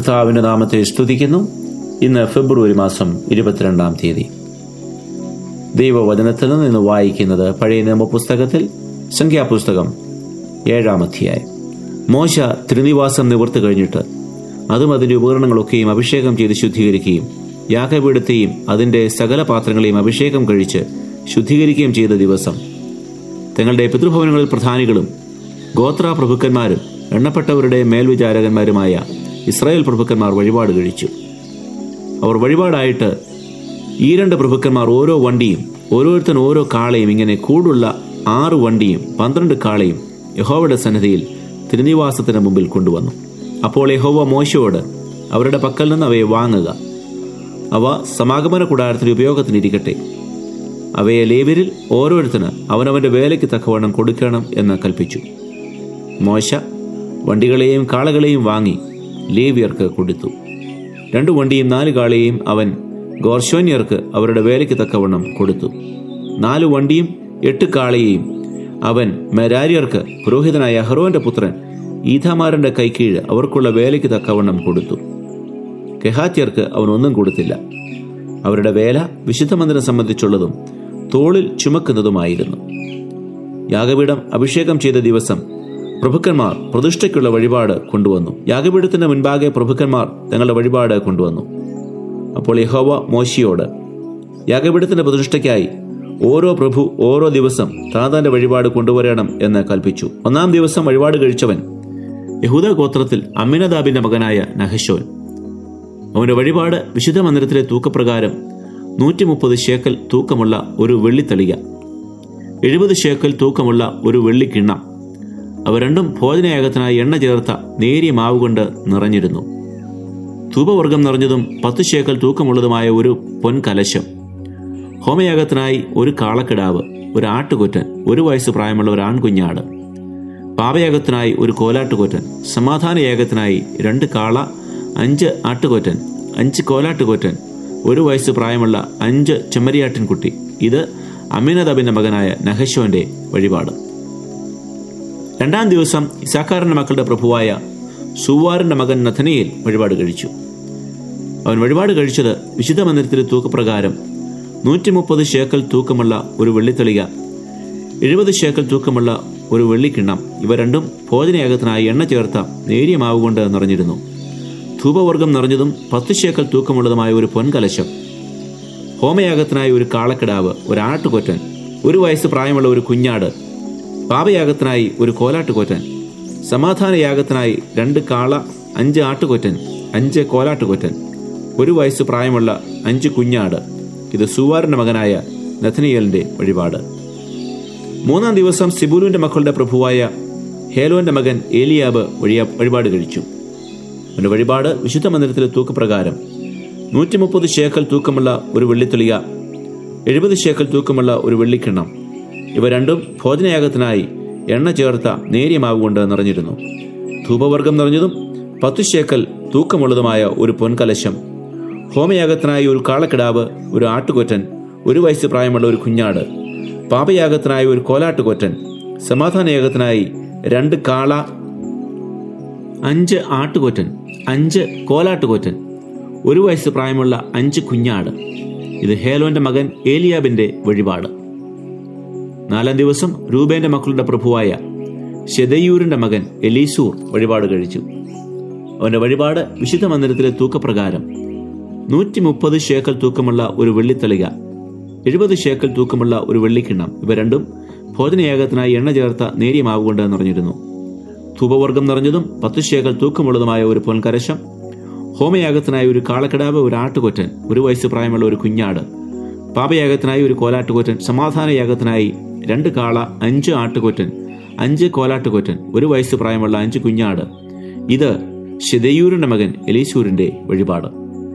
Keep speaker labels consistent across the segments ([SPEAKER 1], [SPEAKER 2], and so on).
[SPEAKER 1] കർത്താവിൻ്റെ നാമത്തെ സ്തുതിക്കുന്നു ഇന്ന് ഫെബ്രുവരി മാസം ഇരുപത്തിരണ്ടാം തീയതി ദൈവവചനത്തിൽ നിന്ന് ഇന്ന് വായിക്കുന്നത് പഴയ നിയമ പുസ്തകത്തിൽ സംഖ്യാപുസ്തകം ഏഴാം അധ്യായം മോശ തിരുനിവാസം നിവർത്തി കഴിഞ്ഞിട്ട് അതും അതിൻ്റെ ഉപകരണങ്ങളൊക്കെയും അഭിഷേകം ചെയ്ത് ശുദ്ധീകരിക്കുകയും യാഗപീഠത്തെയും അതിൻ്റെ സകല പാത്രങ്ങളെയും അഭിഷേകം കഴിച്ച് ശുദ്ധീകരിക്കുകയും ചെയ്ത ദിവസം തങ്ങളുടെ പിതൃഭവനങ്ങളിൽ പ്രധാനികളും ഗോത്ര പ്രഭുക്കന്മാരും എണ്ണപ്പെട്ടവരുടെ മേൽവിചാരകന്മാരുമായ ഇസ്രായേൽ പ്രഭുക്കന്മാർ വഴിപാട് കഴിച്ചു അവർ വഴിപാടായിട്ട് ഈ രണ്ട് പ്രഭുക്കന്മാർ ഓരോ വണ്ടിയും ഓരോരുത്തൻ ഓരോ കാളയും ഇങ്ങനെ കൂടുള്ള ആറ് വണ്ടിയും പന്ത്രണ്ട് കാളയും യഹോവയുടെ സന്നിധിയിൽ തിരുനിവാസത്തിന് മുമ്പിൽ കൊണ്ടുവന്നു അപ്പോൾ യഹോവ മോശയോട് അവരുടെ പക്കൽ നിന്ന് അവയെ വാങ്ങുക അവ സമാഗമന കൂടാരത്തിന് ഉപയോഗത്തിനിരിക്കട്ടെ അവയെ ലേവരിൽ ഓരോരുത്തന് അവനവന്റെ വേലയ്ക്ക് തക്കവണ്ണം കൊടുക്കണം എന്ന് കൽപ്പിച്ചു മോശ വണ്ടികളെയും കാളകളെയും വാങ്ങി ലേവിയർക്ക് കൊടുത്തു രണ്ടു വണ്ടിയും നാല് കാളയെയും അവൻ ഗോർശോന്യർക്ക് അവരുടെ വേലയ്ക്ക് തക്കവണ്ണം കൊടുത്തു നാല് വണ്ടിയും എട്ട് കാളയെയും അവൻ മെരാരിയർക്ക് പുരോഹിതനായ ഹറോന്റെ പുത്രൻ ഈഥാമാരന്റെ കൈക്കീഴ് അവർക്കുള്ള വേലയ്ക്ക് തക്കവണ്ണം കൊടുത്തു കെഹാത്യർക്ക് അവൻ ഒന്നും കൊടുത്തില്ല അവരുടെ വേല വിശുദ്ധ മന്ദിരം സംബന്ധിച്ചുള്ളതും തോളിൽ ചുമക്കുന്നതുമായിരുന്നു യാഗപീഠം അഭിഷേകം ചെയ്ത ദിവസം പ്രഭുക്കന്മാർ പ്രതിഷ്ഠയ്ക്കുള്ള വഴിപാട് കൊണ്ടുവന്നു യാഗപീഠത്തിന്റെ മുൻപാകെ പ്രഭുക്കന്മാർ തങ്ങളുടെ വഴിപാട് കൊണ്ടുവന്നു അപ്പോൾ യഹോവ മോശിയോട് യാഗപീഠത്തിന്റെ പ്രതിഷ്ഠയ്ക്കായി ഓരോ പ്രഭു ഓരോ ദിവസം താതാന്റെ വഴിപാട് കൊണ്ടുവരണം എന്ന് കൽപ്പിച്ചു ഒന്നാം ദിവസം വഴിപാട് കഴിച്ചവൻ യഹൂദ ഗോത്രത്തിൽ അമ്മിനദാബിന്റെ മകനായ നഹശോൻ അവന്റെ വഴിപാട് വിശുദ്ധ മന്ദിരത്തിലെ തൂക്കപ്രകാരം നൂറ്റി മുപ്പത് ശേക്കൽ തൂക്കമുള്ള ഒരു വെള്ളിത്തളിക എഴുപത് ശേക്കൽ തൂക്കമുള്ള ഒരു വെള്ളിക്കിണ്ണം അവ രണ്ടും ഭോജനയാഗത്തിനായി എണ്ണ ചേർത്ത നേരിയ മാവ് കൊണ്ട് നിറഞ്ഞിരുന്നു ധൂപവർഗം നിറഞ്ഞതും പത്ത് ശേക്കൽ തൂക്കമുള്ളതുമായ ഒരു പൊൻകലശം ഹോമയാഗത്തിനായി ഒരു കാളക്കിടാവ് ഒരു ആട്ടുകൊറ്റൻ ഒരു വയസ്സ് പ്രായമുള്ള ഒരു ആൺകുഞ്ഞാട് പാപയാഗത്തിനായി ഒരു കോലാട്ടുകൊറ്റൻ സമാധാന യാഗത്തിനായി രണ്ട് കാള അഞ്ച് ആട്ടുകൊറ്റൻ അഞ്ച് കോലാട്ടുകൊറ്റൻ ഒരു വയസ്സ് പ്രായമുള്ള അഞ്ച് ചെമ്മരിയാട്ടിൻകുട്ടി ഇത് അമീനദബിന്റെ മകനായ നഹശോന്റെ വഴിപാട് രണ്ടാം ദിവസം ഇസാക്കാറിന്റെ മക്കളുടെ പ്രഭുവായ സുവാറിന്റെ മകൻ നഥനയിൽ വഴിപാട് കഴിച്ചു അവൻ വഴിപാട് കഴിച്ചത് വിശുദ്ധ മന്ദിരത്തിലെ തൂക്കപ്രകാരം നൂറ്റി മുപ്പത് ശേക്കൽ തൂക്കമുള്ള ഒരു വെള്ളിത്തളിക എഴുപത് ശേക്കൽ തൂക്കമുള്ള ഒരു വെള്ളിക്കിണ്ണം ഇവ രണ്ടും ഭോജനയാഗത്തിനായി എണ്ണ ചേർത്ത നേരിയ മാവ് കൊണ്ട് നിറഞ്ഞിരുന്നു ധൂപവർഗം നിറഞ്ഞതും പത്ത് ശേക്കൽ തൂക്കമുള്ളതുമായ ഒരു പൊൻകലശം ഹോമയാഗത്തിനായി ഒരു കാളക്കിടാവ് ഒരു ആട്ടുകൊറ്റൻ ഒരു വയസ്സ് പ്രായമുള്ള ഒരു കുഞ്ഞാട് പാപയാഗത്തിനായി ഒരു കോലാട്ടുകൊറ്റൻ സമാധാന യാഗത്തിനായി രണ്ട് കാള അഞ്ച് ആട്ടുകൊറ്റൻ അഞ്ച് കോലാട്ടുകൊറ്റൻ ഒരു വയസ്സ് പ്രായമുള്ള അഞ്ച് കുഞ്ഞാട് ഇത് സുവാറിന്റെ മകനായ നഥനിയലിന്റെ വഴിപാട് മൂന്നാം ദിവസം സിബുലുവിന്റെ മക്കളുടെ പ്രഭുവായ ഹേലോന്റെ മകൻ ഏലിയാബ് വഴിയ വഴിപാട് കഴിച്ചു അവന്റെ വഴിപാട് വിശുദ്ധ മന്ദിരത്തിലെ തൂക്കപ്രകാരം നൂറ്റി മുപ്പത് ശേക്കൽ തൂക്കമുള്ള ഒരു വെള്ളിത്തെളിക എഴുപത് ശേക്കൽ തൂക്കമുള്ള ഒരു വെള്ളിക്കിണ്ണം ഇവ രണ്ടും ഭോജനയാഗത്തിനായി എണ്ണ ചേർത്ത നേരിയ മാവ് കൊണ്ട് നിറഞ്ഞിരുന്നു ധൂപവർഗം നിറഞ്ഞതും പത്തു ശേക്കൽ തൂക്കമുള്ളതുമായ ഒരു പൊൻകലശം ഹോമയാഗത്തിനായി ഒരു കാളക്കിടാവ് ഒരു ആട്ടുകൊറ്റൻ ഒരു വയസ്സ് പ്രായമുള്ള ഒരു കുഞ്ഞാട് പാപയാഗത്തിനായി ഒരു കോലാട്ടുകൊറ്റൻ സമാധാനയാഗത്തിനായി രണ്ട് കാള അഞ്ച് ആട്ടുകൊറ്റൻ അഞ്ച് കോലാട്ടുകൊറ്റൻ ഒരു വയസ്സ് പ്രായമുള്ള അഞ്ച് കുഞ്ഞാട് ഇത് ഹേലോന്റെ മകൻ ഏലിയാബിന്റെ വഴിപാട് നാലാം ദിവസം രൂപേന്റെ മക്കളുടെ പ്രഭുവായ ഷെദയൂരിന്റെ മകൻ എലീസൂർ വഴിപാട് കഴിച്ചു അവന്റെ വഴിപാട് വിശുദ്ധ മന്ദിരത്തിലെ തൂക്കപ്രകാരം നൂറ്റി മുപ്പത് ശേക്കൽ തൂക്കമുള്ള ഒരു വെള്ളിത്തളിക എഴുപത് ശേക്കൽ തൂക്കമുള്ള ഒരു വെള്ളിക്കിണ്ണം ഇവ രണ്ടും ഭോജനയാഗത്തിനായി എണ്ണ ചേർത്ത നേരിയ മാവ് കൊണ്ട് നിറഞ്ഞിരുന്നു ധൂപവർഗം നിറഞ്ഞതും പത്ത് ശേക്കൽ തൂക്കമുള്ളതുമായ ഒരു പൊൻകരശം ഹോമയാഗത്തിനായി ഒരു കാളക്കിടാവ് ഒരു ആട്ടുകൊറ്റൻ ഒരു വയസ്സ് പ്രായമുള്ള ഒരു കുഞ്ഞാട് പാപയാഗത്തിനായി ഒരു കോലാട്ടുകൊറ്റൻ സമാധാന യാഗത്തിനായി രണ്ട് കാള അഞ്ച് ആട്ടുകൊറ്റൻ അഞ്ച് കോലാട്ടുകൊറ്റൻ ഒരു വയസ്സ് പ്രായമുള്ള അഞ്ച് കുഞ്ഞാട് ഇത് ഷിദയൂരിന്റെ മകൻ എലീസൂരിന്റെ വഴിപാട്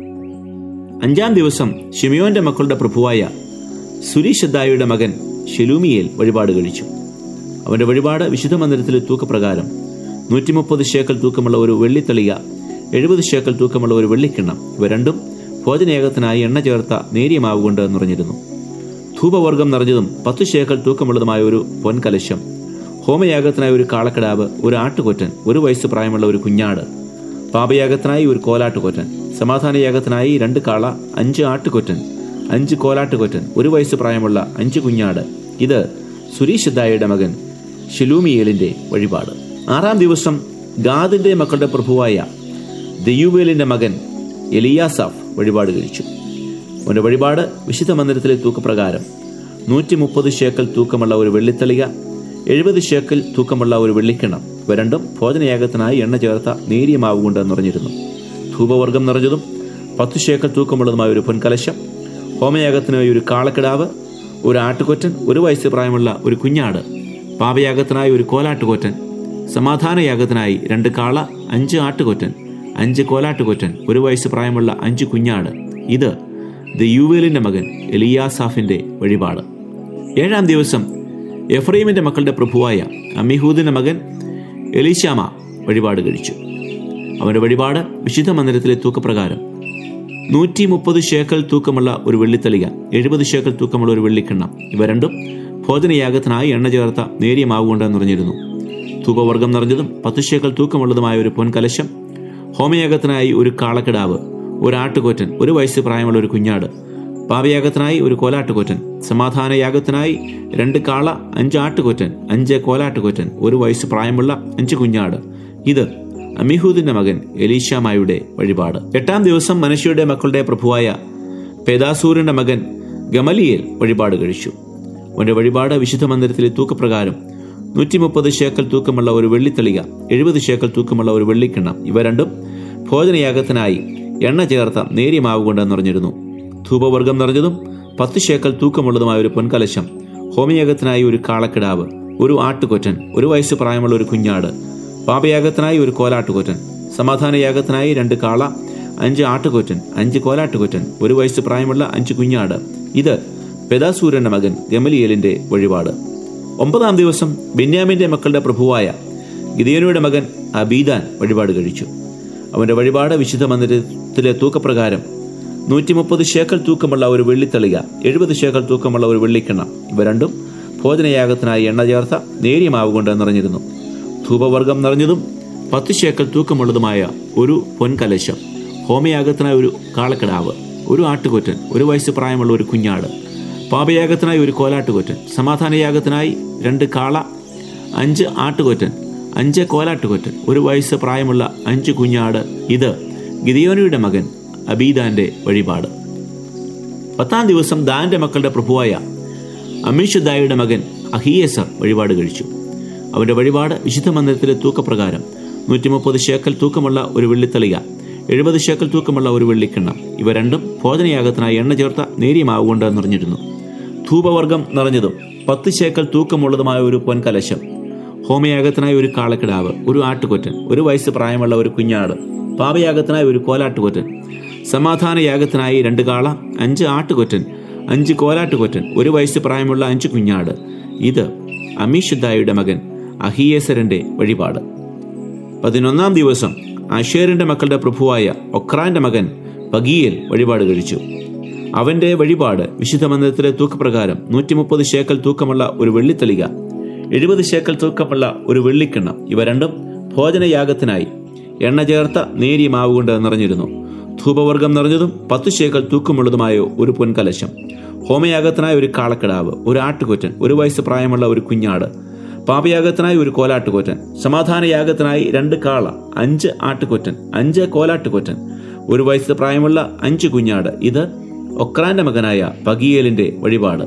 [SPEAKER 1] അഞ്ചാം ദിവസം ഷിമിയോന്റെ മക്കളുടെ പ്രഭുവായ സുരീഷദ്ദായുടെ മകൻ ഷെലൂമിയേൽ വഴിപാട് കഴിച്ചു അവന്റെ വഴിപാട് വിശുദ്ധ മന്ദിരത്തിലെ തൂക്കപ്രകാരം നൂറ്റി മുപ്പത് ശേക്കൽ തൂക്കമുള്ള ഒരു വെള്ളിത്തളിക എഴുപത് ശേക്കൽ തൂക്കമുള്ള ഒരു വെള്ളിക്കിണ്ണം ഇവ രണ്ടും ഭോജനയാഗത്തിനായി എണ്ണ ചേർത്ത നേരിയ മാവ് കൊണ്ട് നിറഞ്ഞിരുന്നു ധൂപവർഗം നിറഞ്ഞതും പത്തു ശേക്കൽ തൂക്കമുള്ളതുമായ ഒരു പൊൻകലശം ഹോമയാഗത്തിനായി ഒരു കാളക്കിടാവ് ഒരു ആട്ടുകൊറ്റൻ ഒരു വയസ്സ് പ്രായമുള്ള ഒരു കുഞ്ഞാട് പാപയാഗത്തിനായി ഒരു കോലാട്ടുകൊറ്റൻ സമാധാനയാഗത്തിനായി രണ്ട് കാള അഞ്ച് ആട്ടുകൊറ്റൻ അഞ്ച് കോലാട്ടുകൊറ്റൻ ഒരു വയസ്സ് പ്രായമുള്ള അഞ്ച് കുഞ്ഞാട് ഇത് സുരീഷിദായുടെ മകൻ ഷെലൂമിയേലിന്റെ വഴിപാട് ആറാം ദിവസം ഗാദിന്റെ മക്കളുടെ പ്രഭുവായ ദയൂവേലിന്റെ മകൻ എലിയാസാഫ് വഴിപാട് കഴിച്ചു അവന്റെ വഴിപാട് വിശുദ്ധ മന്ദിരത്തിലെ തൂക്കപ്രകാരം നൂറ്റി മുപ്പത് ഷേക്കൽ തൂക്കമുള്ള ഒരു വെള്ളിത്തളിക എഴുപത് ഷേക്കൽ തൂക്കമുള്ള ഒരു വെള്ളിക്കിണം ഇവ രണ്ടും ഭോജനയാഗത്തിനായി എണ്ണ ചേർത്ത നേരിയ മാവ് കൊണ്ട് നിറഞ്ഞിരുന്നു ധൂപവർഗം നിറഞ്ഞതും പത്ത് ഷേക്കൽ തൂക്കമുള്ളതുമായ ഒരു പൊൻകലശം ഹോമയാഗത്തിനായി ഒരു കാളക്കിടാവ് ഒരു ആട്ടുകൊറ്റൻ ഒരു വയസ്സ് പ്രായമുള്ള ഒരു കുഞ്ഞാട് പാപയാഗത്തിനായി ഒരു കോലാട്ടുകൊറ്റൻ സമാധാനയാഗത്തിനായി രണ്ട് കാള അഞ്ച് ആട്ടുകൊറ്റൻ അഞ്ച് കോലാട്ടുകൊറ്റൻ ഒരു വയസ്സ് പ്രായമുള്ള അഞ്ച് കുഞ്ഞാട് ഇത് ദയൂവേലിന്റെ മകൻ എലിയാസാഫിന്റെ വഴിപാട് ഏഴാം ദിവസം എഫ്രൈമിന്റെ മക്കളുടെ പ്രഭുവായ അമിഹൂദിന്റെ മകൻ എലീശാമ വഴിപാട് കഴിച്ചു അവന്റെ വഴിപാട് വിശുദ്ധ മന്ദിരത്തിലെ തൂക്കപ്രകാരം നൂറ്റി മുപ്പത് ഷേക്കൽ തൂക്കമുള്ള ഒരു വെള്ളിത്തളിക എഴുപത് ഷേക്കൽ തൂക്കമുള്ള ഒരു വെള്ളിക്കിണ്ണം ഇവ രണ്ടും ഭോജനയാഗത്തിനായി എണ്ണ ചേർത്ത നേരിയ മാവ് കൊണ്ട് നിറഞ്ഞിരുന്നു ധൂപവർഗം നിറഞ്ഞതും പത്ത് ഷേക്കൽ തൂക്കമുള്ളതുമായ ഒരു പൊൻകലശം ഹോമയാഗത്തിനായി ഒരു കാളക്കിടാവ് ഒരു ആട്ടുകൊറ്റൻ ഒരു വയസ്സ് പ്രായമുള്ള ഒരു കുഞ്ഞാട് പാപയാഗത്തിനായി ഒരു കോലാട്ടുകൊറ്റൻ സമാധാനയാഗത്തിനായി രണ്ട് കാള അഞ്ച് ആട്ടുകൊറ്റൻ അഞ്ച് കോലാട്ടുകൊറ്റൻ ഒരു വയസ്സ് പ്രായമുള്ള അഞ്ച് കുഞ്ഞാട് ഇത് അമിഹൂദിന്റെ മകൻ എലീഷാമായുടെ വഴിപാട് എട്ടാം ദിവസം മനുഷ്യയുടെ മക്കളുടെ പ്രഭുവായ പേദാസൂരിന്റെ മകൻ ഗമലിയേൽ വഴിപാട് കഴിച്ചു അവന്റെ വഴിപാട് വിശുദ്ധ മന്ദിരത്തിലെ തൂക്കപ്രകാരം നൂറ്റി മുപ്പത് ശേക്കൽ തൂക്കമുള്ള ഒരു വെള്ളിത്തളിക എഴുപത് ശേക്കൽ തൂക്കമുള്ള ഒരു വെള്ളിക്കിണ്ണം ഇവ രണ്ടും ഭോജനയാഗത്തിനായി എണ്ണ ചേർത്ത നേരിയ മാവ് കൊണ്ട് നിറഞ്ഞിരുന്നു ധൂപവർഗം നിറഞ്ഞതും പത്ത് ശേക്കൽ തൂക്കമുള്ളതുമായ ഒരു പൊൻകലശം ഹോമയാഗത്തിനായി ഒരു കാളക്കിടാവ് ഒരു ആട്ടുകൊറ്റൻ ഒരു വയസ്സ് പ്രായമുള്ള ഒരു കുഞ്ഞാട് പാപയാഗത്തിനായി ഒരു കോലാട്ടുകൊറ്റൻ സമാധാനയാഗത്തിനായി രണ്ട് കാള അഞ്ച് ആട്ടുകൊറ്റൻ അഞ്ച് കോലാട്ടുകൊറ്റൻ ഒരു വയസ്സ് പ്രായമുള്ള അഞ്ച് കുഞ്ഞാട് ഇത് പെദാസൂരന്റെ മകൻ ഗമലിയേലിന്റെ വഴിപാട് ഒമ്പതാം ദിവസം ബെന്യാമിന്റെ മക്കളുടെ പ്രഭുവായ ഗിദിയോനയുടെ മകൻ അബീദാൻ വഴിപാട് കഴിച്ചു അവന്റെ വഴിപാട് വിശുദ്ധ മന്ദിരത്തിലെ തൂക്കപ്രകാരം നൂറ്റി മുപ്പത് ശേക്കൽ തൂക്കമുള്ള ഒരു വെള്ളിത്തളിക എഴുപത് ശേക്കൽ തൂക്കമുള്ള ഒരു വെള്ളിക്കിണ്ണം ഇവ രണ്ടും ഭോജനയാഗത്തിനായി എണ്ണ ചേർത്ത നേരിയ മാവ് കൊണ്ട് നിറഞ്ഞിരുന്നു ധൂപവർഗം നിറഞ്ഞതും പത്ത് ശേക്കൽ തൂക്കമുള്ളതുമായ ഒരു പൊൻകലശം ഹോമയാഗത്തിനായി ഒരു കാളക്കിടാവ് ഒരു ആട്ടുകൊറ്റൻ ഒരു വയസ്സ് പ്രായമുള്ള ഒരു കുഞ്ഞാട് പാപയാഗത്തിനായി ഒരു കോലാട്ടുകൊറ്റൻ സമാധാനയാഗത്തിനായി രണ്ട് കാള അഞ്ച് ആട്ടുകൊറ്റൻ അഞ്ച് കോലാട്ടുകൊറ്റൻ ഒരു വയസ്സ് പ്രായമുള്ള അഞ്ച് കുഞ്ഞാട് ഇത് ഗിദിയോനിയുടെ മകൻ അബീദാന്റെ വഴിപാട് പത്താം ദിവസം ദാന്റെ മക്കളുടെ പ്രഭുവായ അമീഷുദായുടെ മകൻ അഹിയേസർ വഴിപാട് കഴിച്ചു അവന്റെ വഴിപാട് വിശുദ്ധ മന്ദിരത്തിലെ തൂക്കപ്രകാരം നൂറ്റി മുപ്പത് ശേക്കൽ തൂക്കമുള്ള ഒരു വെള്ളിത്തളിക എഴുപത് ശേക്കൽ തൂക്കമുള്ള ഒരു വെള്ളിക്കിണ്ണം ഇവ രണ്ടും ഭോജനയാഗത്തിനായി എണ്ണ ചേർത്ത നേരിയ മാവ് കൊണ്ട് നിറഞ്ഞിരുന്നു ധൂപവർഗം നിറഞ്ഞതും പത്ത് ശേക്കൽ തൂക്കമുള്ളതുമായ ഒരു പൊൻകലശം ഹോമയാഗത്തിനായി ഒരു കാളക്കിടാവ് ഒരു ആട്ടുകൊറ്റൻ ഒരു വയസ്സ് പ്രായമുള്ള ഒരു കുഞ്ഞാട് പാപയാഗത്തിനായി ഒരു കോലാട്ടുകൊറ്റൻ സമാധാനയാഗത്തിനായി രണ്ട് കാള അഞ്ച് ആട്ടുകൊറ്റൻ അഞ്ച് കോലാട്ടുകൊറ്റൻ ഒരു വയസ്സ് പ്രായമുള്ള അഞ്ച് കുഞ്ഞാട് ഇത് അമീഷുദ്ദായുടെ മകൻ അഹിയേസരന്റെ വഴിപാട് പതിനൊന്നാം ദിവസം അഷേറിന്റെ മക്കളുടെ പ്രഭുവായ ഒക്രാന്റെ മകൻ പഗീയൽ വഴിപാട് കഴിച്ചു അവന്റെ വഴിപാട് വിശുദ്ധ മന്ദിരത്തിലെ തൂക്കപ്രകാരം നൂറ്റി മുപ്പത് ശേക്കൽ തൂക്കമുള്ള ഒരു വെള്ളിത്തളിക എഴുപത് ശേക്കൽ തൂക്കമുള്ള ഒരു വെള്ളിക്കിണ്ണം ഇവ രണ്ടും ഭോജനയാഗത്തിനായി എണ്ണ ചേർത്ത നേരിയ മാവ് കൊണ്ട് നിറഞ്ഞിരുന്നു ധൂപവർഗം നിറഞ്ഞതും പത്ത് ശേക്കൽ തൂക്കമുള്ളതുമായ ഒരു പൊൻകലശം ഹോമയാഗത്തിനായി ഒരു കാളക്കിടാവ് ഒരു ആട്ടുകൊറ്റൻ ഒരു വയസ്സ് പ്രായമുള്ള ഒരു കുഞ്ഞാട് പാപയാഗത്തിനായി ഒരു കോലാട്ടുകൊറ്റൻ സമാധാനയാഗത്തിനായി രണ്ട് കാള അഞ്ച് ആട്ടുകൊറ്റൻ അഞ്ച് കോലാട്ടുകൊറ്റൻ ഒരു വയസ്സ് പ്രായമുള്ള അഞ്ച് കുഞ്ഞാട് ഇത് ഒക്രാന്റെ മകനായ പഗിയേലിന്റെ വഴിപാട്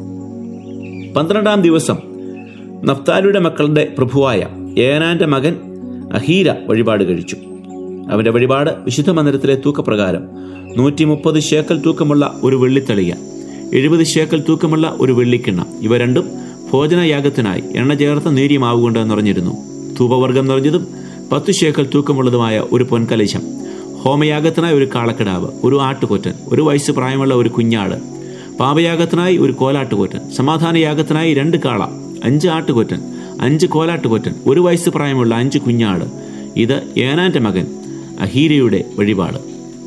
[SPEAKER 1] പന്ത്രണ്ടാം ദിവസം നഫ്താലിയുടെ മക്കളുടെ പ്രഭുവായ ഏനാന്റെ മകൻ അഹീര വഴിപാട് കഴിച്ചു അവന്റെ വഴിപാട് വിശുദ്ധ മന്ദിരത്തിലെ തൂക്കപ്രകാരം നൂറ്റി മുപ്പത് ശേക്കൽ തൂക്കമുള്ള ഒരു വെള്ളിത്തളിക എഴുപത് ശേക്കൽ തൂക്കമുള്ള ഒരു വെള്ളിക്കിണ്ണം ഇവ രണ്ടും ഭോജനയാഗത്തിനായി എണ്ണ ചേർത്ത നേരിയ മാവ് കൊണ്ട് നിറഞ്ഞിരുന്നു ധൂപവർഗം നിറഞ്ഞതും പത്ത് ശേക്കൽ തൂക്കമുള്ളതുമായ ഒരു പൊൻകലശം ഹോമയാഗത്തിനായി ഒരു കാളക്കിടാവ് ഒരു ആട്ടുകൊറ്റൻ ഒരു വയസ്സ് പ്രായമുള്ള ഒരു കുഞ്ഞാട് പാപയാഗത്തിനായി ഒരു കോലാട്ടുകൊറ്റൻ സമാധാനയാഗത്തിനായി രണ്ട് കാള അഞ്ച് ആട്ടുകൊറ്റൻ അഞ്ച് കോലാട്ടുകൊറ്റൻ ഒരു വയസ്സ് പ്രായമുള്ള അഞ്ച് കുഞ്ഞാട് ഇത് ഏനാന്റെ മകൻ അഹീരയുടെ വഴിപാട്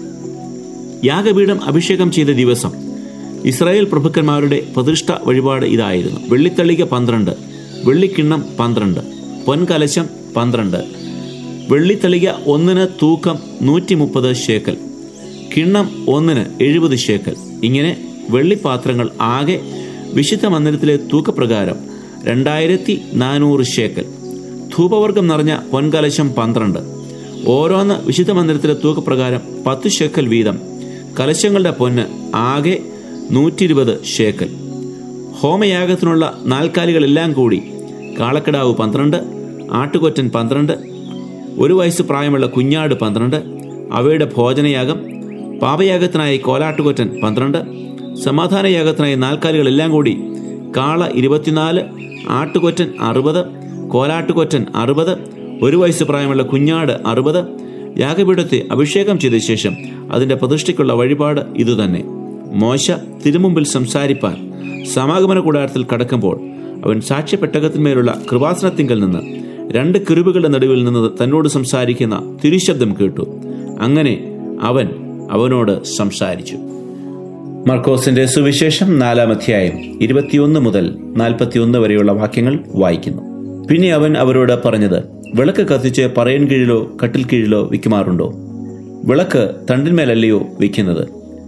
[SPEAKER 1] യാഗപീഠം അഭിഷേകം ചെയ്ത ദിവസം ഇസ്രായേൽ പ്രഭുക്കന്മാരുടെ പ്രതിഷ്ഠ വഴിപാട് ഇതായിരുന്നു വെള്ളിത്തള്ളിക പന്ത്രണ്ട് വെള്ളിക്കിണ്ണം പന്ത്രണ്ട് പൊൻകലശം പന്ത്രണ്ട് വെള്ളിത്തളിക ഒന്നിന് തൂക്കം നൂറ്റി മുപ്പത് ഷേക്കൽ കിണ്ണം ഒന്നിന് എഴുപത് ഷേക്കൽ ഇങ്ങനെ വെള്ളിപ്പാത്രങ്ങൾ ആകെ വിശുദ്ധ മന്ദിരത്തിലെ തൂക്കപ്രകാരം രണ്ടായിരത്തി നാനൂറ് ഷേക്കൽ ധൂപവർഗം നിറഞ്ഞ പൊൻകലശം പന്ത്രണ്ട് ഓരോന്ന് വിശുദ്ധ മന്ദിരത്തിലെ തൂക്കപ്രകാരം പത്ത് ഷേക്കൽ വീതം കലശങ്ങളുടെ പൊന്ന് ആകെ നൂറ്റി ഇരുപത് ഷേക്കൽ ഹോമയാഗത്തിനുള്ള നാൽക്കാലികളെല്ലാം കൂടി കാളക്കിടാവ് പന്ത്രണ്ട് ആട്ടുകൊറ്റൻ പന്ത്രണ്ട് ഒരു വയസ്സ് പ്രായമുള്ള കുഞ്ഞാട് പന്ത്രണ്ട് അവയുടെ ഭോജനയാഗം പാപയാഗത്തിനായി കോലാട്ടുകൊറ്റൻ പന്ത്രണ്ട് സമാധാനയാഗത്തിനായി നാൽക്കാലികളെല്ലാം കൂടി കാള ഇരുപത്തിനാല് ആട്ടുകൊറ്റൻ അറുപത് കോലാട്ടുകൊറ്റൻ അറുപത് ഒരു വയസ്സ് പ്രായമുള്ള കുഞ്ഞാട് അറുപത് യാഗപീഠത്തെ അഭിഷേകം ചെയ്ത ശേഷം അതിൻ്റെ പ്രതിഷ്ഠയ്ക്കുള്ള വഴിപാട് ഇതുതന്നെ മോശ തിരുമുമ്പിൽ സംസാരിപ്പാൻ സമാഗമന കൂടാരത്തിൽ കടക്കുമ്പോൾ അവൻ സാക്ഷ്യപ്പെട്ടകത്തിന്മേലുള്ള കൃപാസനത്തിങ്കൽ നിന്ന് രണ്ട് കിരുബുകളുടെ നടുവിൽ നിന്ന് തന്നോട് സംസാരിക്കുന്ന തിരുശബ്ദം കേട്ടു അങ്ങനെ അവൻ അവനോട് സംസാരിച്ചു മർക്കോസിന്റെ സുവിശേഷം നാലാം അധ്യായം ഇരുപത്തിയൊന്ന് മുതൽ നാൽപ്പത്തിയൊന്ന് വരെയുള്ള വാക്യങ്ങൾ വായിക്കുന്നു പിന്നെ അവൻ അവരോട് പറഞ്ഞത് വിളക്ക് കത്തിച്ച് പറയൻ കീഴിലോ കട്ടിൽ കീഴിലോ വിൽക്കുമാറുണ്ടോ വിളക്ക് തണ്ടിന്മേലല്ലയോ വിൽക്കുന്നത്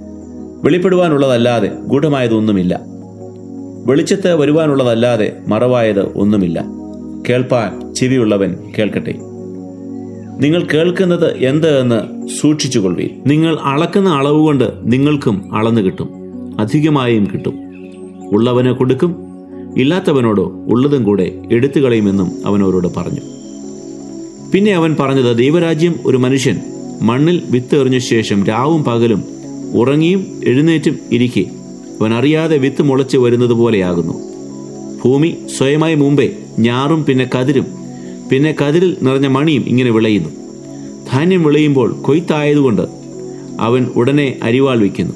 [SPEAKER 1] വെളിപ്പെടുവാനുള്ളതല്ലാതെ ഗൂഢമായതൊന്നുമില്ല വെളിച്ചത്ത് വരുവാനുള്ളതല്ലാതെ മറവായത് ഒന്നുമില്ല കേൾപ്പാൻ ചെവിയുള്ളവൻ കേൾക്കട്ടെ നിങ്ങൾ കേൾക്കുന്നത് എന്ത് എന്ന് സൂക്ഷിച്ചുകൊള്ളി നിങ്ങൾ അളക്കുന്ന അളവ് കൊണ്ട് നിങ്ങൾക്കും അളന്നു കിട്ടും അധികമായും കിട്ടും ഉള്ളവന് കൊടുക്കും ഇല്ലാത്തവനോടോ ഉള്ളതും കൂടെ എടുത്തു കളയുമെന്നും അവൻ അവരോട് പറഞ്ഞു പിന്നെ അവൻ പറഞ്ഞത് ദൈവരാജ്യം ഒരു മനുഷ്യൻ മണ്ണിൽ വിത്ത് എറിഞ്ഞ ശേഷം രാവും പകലും ഉറങ്ങിയും എഴുന്നേറ്റും ഇരിക്കെ അവൻ അറിയാതെ വിത്ത് മുളച്ച് വരുന്നത് പോലെയാകുന്നു ഭൂമി സ്വയമായി മുമ്പേ ഞാറും പിന്നെ കതിരും പിന്നെ കതിരിൽ നിറഞ്ഞ മണിയും ഇങ്ങനെ വിളയുന്നു ധാന്യം വിളയുമ്പോൾ കൊയ്ത്തായതുകൊണ്ട് അവൻ ഉടനെ അരിവാൾ വയ്ക്കുന്നു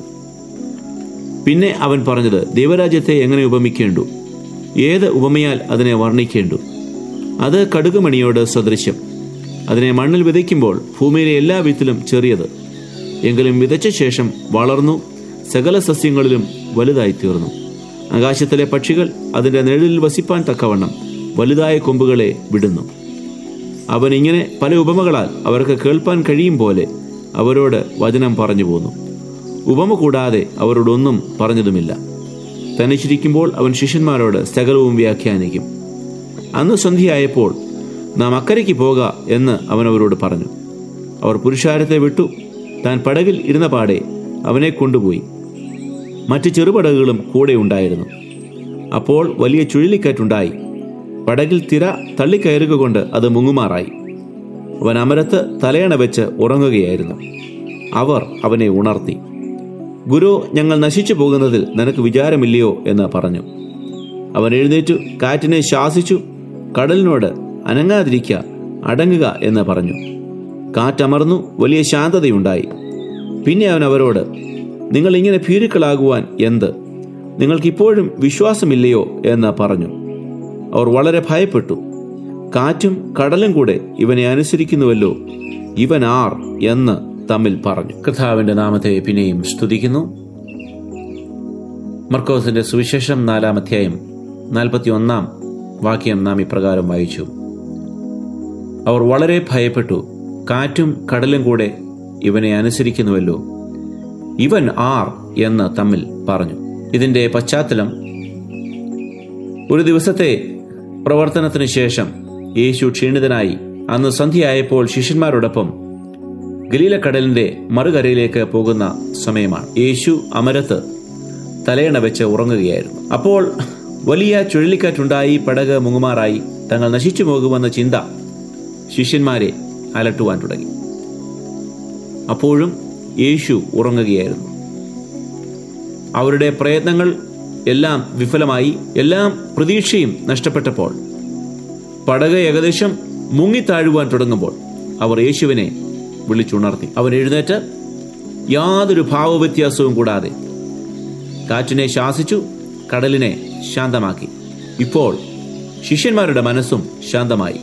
[SPEAKER 1] പിന്നെ അവൻ പറഞ്ഞത് ദൈവരാജ്യത്തെ എങ്ങനെ ഉപമിക്കേണ്ടു ഏത് ഉപമയാൽ അതിനെ വർണ്ണിക്കേണ്ടു അത് കടുകുമണിയോട് സദൃശ്യം അതിനെ മണ്ണിൽ വിതയ്ക്കുമ്പോൾ ഭൂമിയിലെ എല്ലാ വിത്തിലും ചെറിയത് എങ്കിലും വിതച്ച ശേഷം വളർന്നു സകല സസ്യങ്ങളിലും വലുതായിത്തീർന്നു ആകാശത്തിലെ പക്ഷികൾ അതിൻ്റെ നിഴലിൽ വസിപ്പാൻ തക്കവണ്ണം വലുതായ കൊമ്പുകളെ വിടുന്നു അവൻ ഇങ്ങനെ പല ഉപമകളാൽ അവർക്ക് കേൾപ്പാൻ കഴിയും പോലെ അവരോട് വചനം പറഞ്ഞു പോന്നു ഉപമ കൂടാതെ അവരോടൊന്നും പറഞ്ഞതുമില്ല തനിച്ചിരിക്കുമ്പോൾ അവൻ ശിഷ്യന്മാരോട് സകലവും വ്യാഖ്യാനിക്കും അന്ന് സന്ധ്യയായപ്പോൾ നാം അക്കരയ്ക്ക് പോക എന്ന് അവൻ അവരോട് പറഞ്ഞു അവർ പുരുഷാരത്തെ വിട്ടു താൻ പടകിൽ ഇരുന്ന പാടെ അവനെ കൊണ്ടുപോയി മറ്റ് ചെറുപടകുകളും കൂടെ ഉണ്ടായിരുന്നു അപ്പോൾ വലിയ ചുഴലിക്കാറ്റുണ്ടായി പടകിൽ തിര തള്ളിക്കയറുക കൊണ്ട് അത് മുങ്ങുമാറായി അവൻ അമരത്ത് തലയണ വെച്ച് ഉറങ്ങുകയായിരുന്നു അവർ അവനെ ഉണർത്തി ഗുരു ഞങ്ങൾ നശിച്ചു പോകുന്നതിൽ നിനക്ക് വിചാരമില്ലയോ എന്ന് പറഞ്ഞു അവൻ എഴുന്നേറ്റു കാറ്റിനെ ശാസിച്ചു കടലിനോട് അനങ്ങാതിരിക്ക അടങ്ങുക എന്ന് പറഞ്ഞു കാറ്റമർന്നു വലിയ ശാന്തതയുണ്ടായി പിന്നെ അവൻ അവരോട് നിങ്ങൾ ഇങ്ങനെ ഭീരുക്കളാകുവാൻ എന്ത് നിങ്ങൾക്കിപ്പോഴും വിശ്വാസമില്ലയോ എന്ന് പറഞ്ഞു അവർ വളരെ ഭയപ്പെട്ടു കാറ്റും കടലും കൂടെ ഇവനെ അനുസരിക്കുന്നുവല്ലോ ഇവൻ ആർ എന്ന് തമ്മിൽ പറഞ്ഞു കർത്താവിന്റെ നാമത്തെ പിന്നെയും സ്തുതിക്കുന്നു മർക്കോസിന്റെ സുവിശേഷം നാലാം അധ്യായം നാൽപ്പത്തി ഒന്നാം വാക്യം നാം ഇപ്രകാരം വായിച്ചു അവർ വളരെ ഭയപ്പെട്ടു കാറ്റും കടലും കൂടെ ഇവനെ അനുസരിക്കുന്നുവല്ലോ ഇവൻ ആർ എന്ന് തമ്മിൽ പറഞ്ഞു ഇതിന്റെ പശ്ചാത്തലം ഒരു ദിവസത്തെ പ്രവർത്തനത്തിന് ശേഷം യേശു ക്ഷീണിതനായി അന്ന് സന്ധ്യയായപ്പോൾ ശിഷ്യന്മാരോടൊപ്പം ഗലീലക്കടലിന്റെ മറുകരയിലേക്ക് പോകുന്ന സമയമാണ് യേശു അമരത്ത് തലയണ വെച്ച് ഉറങ്ങുകയായിരുന്നു അപ്പോൾ വലിയ ചുഴലിക്കാറ്റുണ്ടായി പടക് മുങ്ങുമാറായി തങ്ങൾ നശിച്ചു പോകുമെന്ന ചിന്ത ശിഷ്യന്മാരെ അലട്ടുവാൻ തുടങ്ങി അപ്പോഴും യേശു ഉറങ്ങുകയായിരുന്നു അവരുടെ പ്രയത്നങ്ങൾ എല്ലാം വിഫലമായി എല്ലാം പ്രതീക്ഷയും നഷ്ടപ്പെട്ടപ്പോൾ പടക് ഏകദേശം മുങ്ങിത്താഴുവാൻ തുടങ്ങുമ്പോൾ അവർ യേശുവിനെ വിളിച്ചുണർത്തി അവൻ എഴുന്നേറ്റ് യാതൊരു ഭാവവ്യത്യാസവും കൂടാതെ കാറ്റിനെ ശാസിച്ചു കടലിനെ ശാന്തമാക്കി ഇപ്പോൾ ശിഷ്യന്മാരുടെ മനസ്സും ശാന്തമായി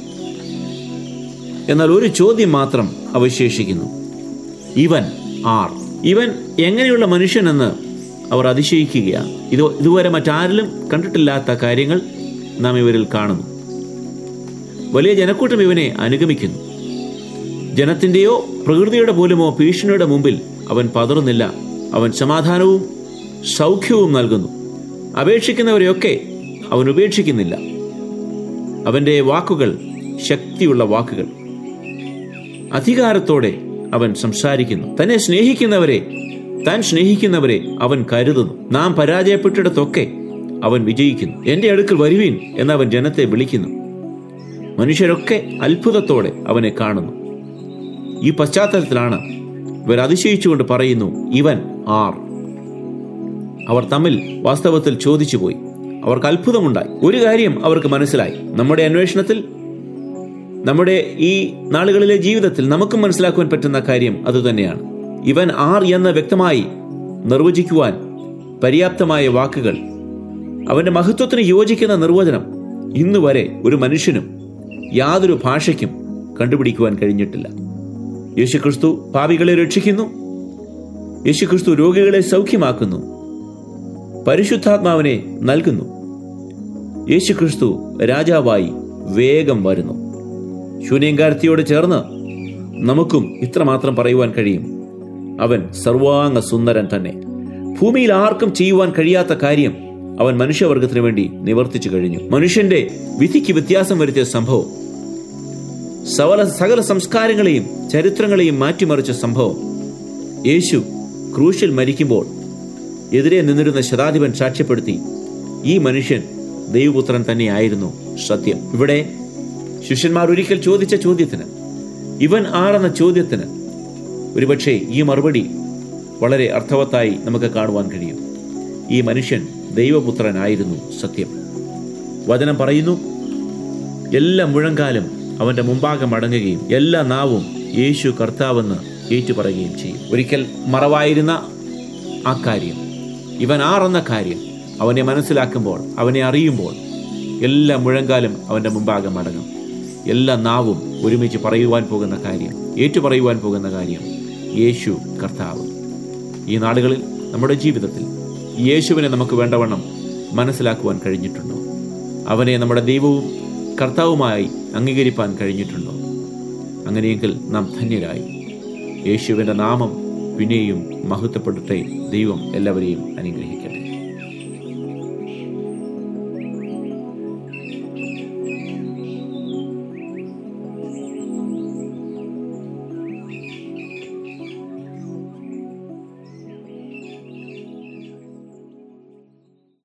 [SPEAKER 1] എന്നാൽ ഒരു ചോദ്യം മാത്രം അവശേഷിക്കുന്നു ഇവൻ ആർ ഇവൻ എങ്ങനെയുള്ള മനുഷ്യനെന്ന് അവർ അതിശയിക്കുകയാണ് ഇത് ഇതുവരെ മറ്റാരിലും കണ്ടിട്ടില്ലാത്ത കാര്യങ്ങൾ നാം ഇവരിൽ കാണുന്നു വലിയ ജനക്കൂട്ടം ഇവനെ അനുഗമിക്കുന്നു ജനത്തിന്റെയോ പ്രകൃതിയുടെ പോലുമോ ഭീഷണിയുടെ മുമ്പിൽ അവൻ പതറുന്നില്ല അവൻ സമാധാനവും സൗഖ്യവും നൽകുന്നു അപേക്ഷിക്കുന്നവരെയൊക്കെ അവൻ ഉപേക്ഷിക്കുന്നില്ല അവന്റെ വാക്കുകൾ ശക്തിയുള്ള വാക്കുകൾ അധികാരത്തോടെ അവൻ സംസാരിക്കുന്നു തന്നെ സ്നേഹിക്കുന്നവരെ താൻ സ്നേഹിക്കുന്നവരെ അവൻ കരുതുന്നു നാം പരാജയപ്പെട്ടിടത്തൊക്കെ അവൻ വിജയിക്കുന്നു എന്റെ അടുക്കൽ വരുവീൻ എന്നവൻ ജനത്തെ വിളിക്കുന്നു മനുഷ്യരൊക്കെ അത്ഭുതത്തോടെ അവനെ കാണുന്നു ഈ പശ്ചാത്തലത്തിലാണ് ഇവർ അതിശയിച്ചുകൊണ്ട് പറയുന്നു ഇവൻ ആർ അവർ തമ്മിൽ വാസ്തവത്തിൽ ചോദിച്ചു പോയി അവർക്ക് അത്ഭുതമുണ്ടായി ഒരു കാര്യം അവർക്ക് മനസ്സിലായി നമ്മുടെ അന്വേഷണത്തിൽ നമ്മുടെ ഈ നാളുകളിലെ ജീവിതത്തിൽ നമുക്കും മനസ്സിലാക്കുവാൻ പറ്റുന്ന കാര്യം അതുതന്നെയാണ് ഇവൻ ആർ എന്ന് വ്യക്തമായി നിർവചിക്കുവാൻ പര്യാപ്തമായ വാക്കുകൾ അവന്റെ മഹത്വത്തിന് യോജിക്കുന്ന നിർവചനം ഇന്ന് വരെ ഒരു മനുഷ്യനും യാതൊരു ഭാഷയ്ക്കും കണ്ടുപിടിക്കുവാൻ കഴിഞ്ഞിട്ടില്ല യേശുക്രിസ്തു പാപികളെ രക്ഷിക്കുന്നു യേശുക്രിസ്തു രോഗികളെ സൗഖ്യമാക്കുന്നു പരിശുദ്ധാത്മാവിനെ നൽകുന്നു യേശുക്രിസ്തു രാജാവായി വേഗം വരുന്നു ശൂന്യങ്കാരത്തിയോട് ചേർന്ന് നമുക്കും ഇത്രമാത്രം പറയുവാൻ കഴിയും അവൻ സർവാംഗ സുന്ദരൻ തന്നെ ഭൂമിയിൽ ആർക്കും ചെയ്യുവാൻ കഴിയാത്ത കാര്യം അവൻ മനുഷ്യവർഗത്തിന് വേണ്ടി നിവർത്തിച്ചു കഴിഞ്ഞു മനുഷ്യന്റെ വിധിക്ക് വ്യത്യാസം വരുത്തിയ സംഭവം സകല സകല സംസ്കാരങ്ങളെയും ചരിത്രങ്ങളെയും മാറ്റിമറിച്ച സംഭവം യേശു ക്രൂശിൽ മരിക്കുമ്പോൾ എതിരെ നിന്നിരുന്ന ശതാധിപൻ സാക്ഷ്യപ്പെടുത്തി ഈ മനുഷ്യൻ ദൈവപുത്രൻ തന്നെയായിരുന്നു സത്യം ഇവിടെ ശിഷ്യന്മാർ ഒരിക്കൽ ചോദിച്ച ചോദ്യത്തിന് ഇവൻ ആരെന്ന ചോദ്യത്തിന് ഒരുപക്ഷെ ഈ മറുപടി വളരെ അർത്ഥവത്തായി നമുക്ക് കാണുവാൻ കഴിയും ഈ മനുഷ്യൻ ദൈവപുത്രനായിരുന്നു സത്യം വചനം പറയുന്നു എല്ലാ മുഴങ്കാലും അവന്റെ മുമ്പാകെ മടങ്ങുകയും എല്ലാ നാവും യേശു കർത്താവെന്ന് ഏറ്റുപറയുകയും ചെയ്യും ഒരിക്കൽ മറവായിരുന്ന ആ കാര്യം ഇവൻ ആറെന്ന കാര്യം അവനെ മനസ്സിലാക്കുമ്പോൾ അവനെ അറിയുമ്പോൾ എല്ലാ മുഴങ്കാലും അവന്റെ മുമ്പാകെ മടങ്ങും എല്ലാ നാവും ഒരുമിച്ച് പറയുവാൻ പോകുന്ന കാര്യം ഏറ്റുപറയുവാൻ പോകുന്ന കാര്യം യേശു കർത്താവ് ഈ നാളുകളിൽ നമ്മുടെ ജീവിതത്തിൽ യേശുവിനെ നമുക്ക് വേണ്ടവണ്ണം മനസ്സിലാക്കുവാൻ കഴിഞ്ഞിട്ടുണ്ടോ അവനെ നമ്മുടെ ദൈവവും കർത്താവുമായി അംഗീകരിപ്പാൻ കഴിഞ്ഞിട്ടുണ്ടോ അങ്ങനെയെങ്കിൽ നാം ധന്യരായി യേശുവിൻ്റെ നാമം പിന്നെയും മഹത്വപ്പെടട്ടെ ദൈവം എല്ലാവരെയും അനുഗ്രഹിക്കട്ടെ